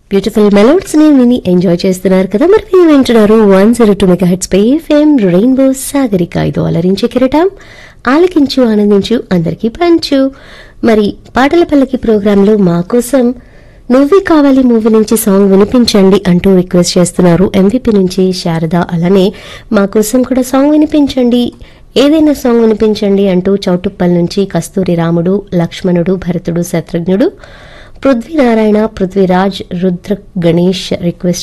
beautiful మెలోడ్స్ ని విని enjoy చేస్తున్నారు కదా మరి మీరు వింటున్నారు one zero two megahertz పై ఎఫ్ఎం రెయిన్బో సాగరిక ఇదో అలరించే కిరటం ఆలకించు ఆనందించు అందరికీ పంచు మరి పాటల పల్లకి ప్రోగ్రాంలో మా కోసం నువ్వే కావాలి మూవీ నుంచి సాంగ్ వినిపించండి అంటూ రిక్వెస్ట్ చేస్తున్నారు ఎంవిపి నుంచి శారద అలానే మా కోసం కూడా సాంగ్ వినిపించండి ఏదైనా సాంగ్ వినిపించండి అంటూ చౌటుప్పల్ నుంచి కస్తూరి రాముడు లక్ష్మణుడు భరతుడు శత్రుఘ్నుడు పృథ్వీనారాయణ పృథ్వీరాజ్ రుద్ర గణేష్ రిక్వెస్ట్